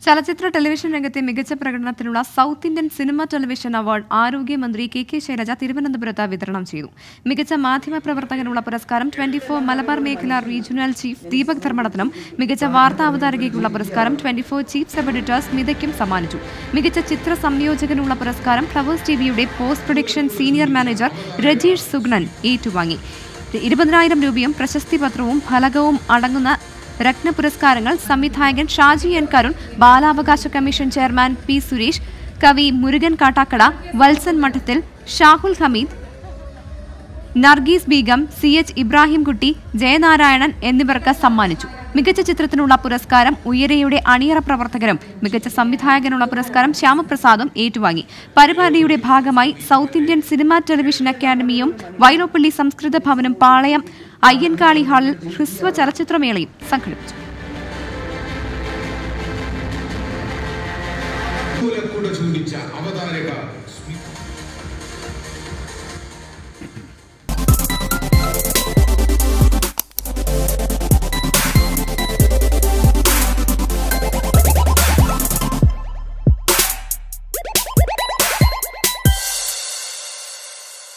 ചലച്ചിത്ര ടെലിവിഷൻ രംഗത്തെ മികച്ച പ്രകടനത്തിനുള്ള South Indian cinema television award ആരോഗ്യമന്ത്രി കെ കെ ശൈലജ തിരുവനന്തപുരത്ത് വിതരണം ചെയ്തു മികച്ച മാധ്യമ പ്രവർത്തകനുള്ള പുരസ്കാരം ട്വന്റി ഫോർ മലബാർ മേഖല റീജിയണൽ ചീഫ് ദീപക് ധർമ്മടത്തിനും മികച്ച വാർത്താ അവതാരകയ്ക്കുള്ള പുരസ്കാരം twenty four chief sub editor സ്മിതയ്ക്കും സമ്മാനിച്ചു മികച്ച ചിത്ര സംയോജകനുള്ള പുരസ്കാരം ഫ്ലവേഴ്സ് ടിവിയുടെ post production senior manager Rajeesh Sugnan ഏറ്റുവാങ്ങി ഇരുപതിനായിരം രൂപയും പ്രശസ്തി പത്രവും ഫലകവും അടങ്ങുന്ന രത്ന പുരസ്കാരങ്ങൾ സംവിധായകൻ ഷാജി എൻ കരുൺ ബാലാവകാശ കമ്മീഷൻ ചെയർമാൻ പി സുരേഷ് കവി മുരുകൻ കാട്ടാക്കട വത്സൻ മഠത്തിൽ ഷാഹുൽ ഹമീദ് നർഗീസ് ബീഗം സി എച്ച് ഇബ്രാഹിംകുട്ടി ജയനാരായണൻ എന്നിവർക്ക് സമ്മാനിച്ചു മികച്ച ചിത്രത്തിനുള്ള പുരസ്കാരം ഉയരയുടെ അണിയറ പ്രവർത്തകരും മികച്ച സംവിധായകനുള്ള പുരസ്കാരം ശ്യാമപ്രസാദും ഏറ്റുവാങ്ങി പരിപാടിയുടെ ഭാഗമായി സൗത്ത് ഇന്ത്യൻ സിനിമ ടെലിവിഷൻ അക്കാദമിയും വൈലോപ്പള്ളി സംസ്കൃത ഭവനും പാളയം അയ്യൻകാളി ഹാളിൽ ഹ്രസ്വ ചലച്ചിത്രമേളയും സംഘടിപ്പിച്ചു മൂലക്കുട ചൂടിച്ച അവതാരക സ്മിത